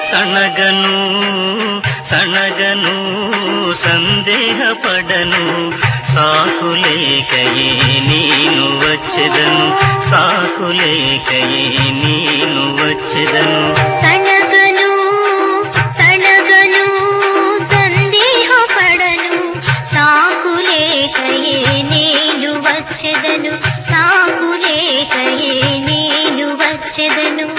సనగను సనగను సందేహపడను సాకులేకయే నేను వచ్చెదను సాకులేకయే నేను వచ్చెదను తనగను తనగను సందేహపడను సాకులేకయే నేను వచ్చెదను సాకులేకయే నేను వచ్చెదను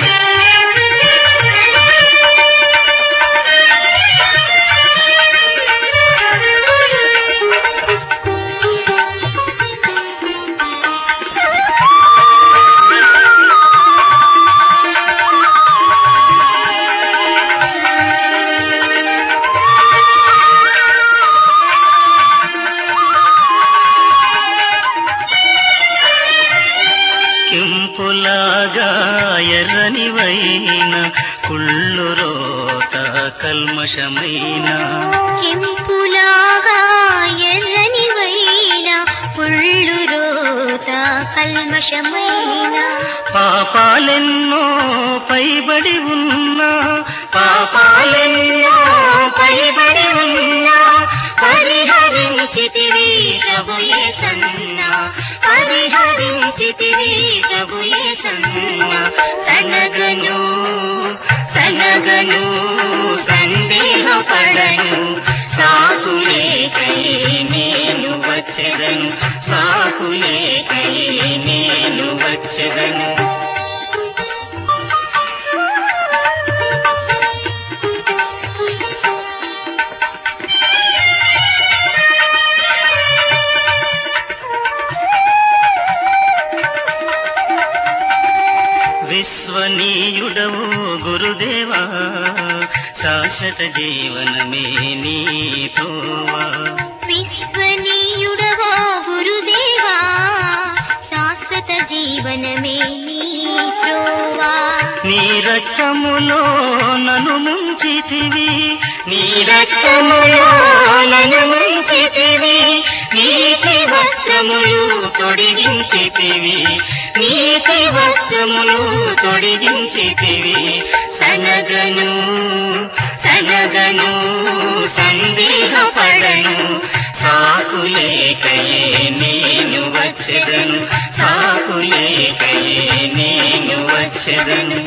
కింపులాగా ఎర్రనివైన కుళ్ళు రోత కల్మషమైన కెంపులాగా ఎర్రని వైన పుళ్ళు రోత కల్మషమైన పాపాలెన్నో పైబడి ఉన్నా పాపాలెన్నో పైబడి ఉన్నా పరిహరించితివి ప్రభుయే సన్నా పరిహరించితివి ప్రభుయే సన్నా సనగను సనగను సందేహపడను సాకులేకయే నేను వచ్చెదను సాకులేకయే నేను వచ్చెదను విశ్వనీయుడవు గురుదేవా శాశ్వత జీవనమే నీతోవా విశ్వనీయుడవో గురుదేవా శాశ్వత జీవనమే నీ త్రోవా నీ రక్తములో నన్ను ముంచితివి నీ రక్తములో నన్ను ముంచితివి నీతి వస్త్రములు తొడిగించితివి నీతి వస్త్రములు తొడిగించితివి సనగను సనగను సందేహపడను సాకులేకయే నేను వచ్చెదను సాకులేకయే నేను వచ్చెదను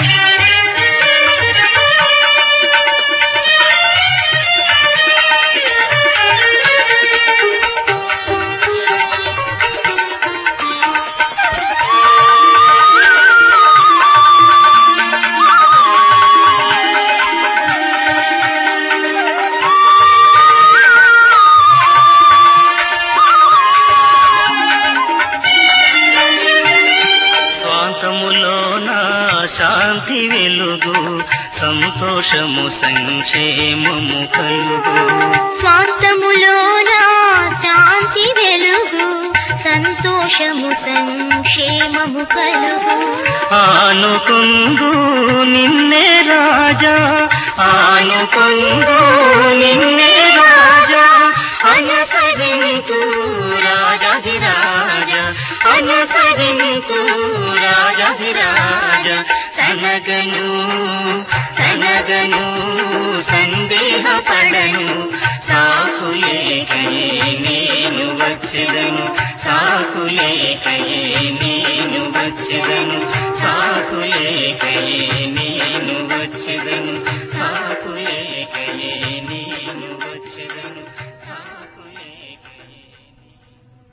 స్వాంతములోన శాంతి వెలుగు సంతోషము సంక్షేమము కలుగు స్వాంతములోన శాంతి వెలుగు సంతోషము సంక్షేమము కలుగు ఆనుకుందు నిన్నే రాజా ఆనుకుందు నిన్నే రాజా అనుసరింతు రాజాధిరాజ అనుసరింతు రాజాధిరాజ తనగను తనగను సందేహపడను సాకులేకయే నేను వచ్చెదను సాకులేకయే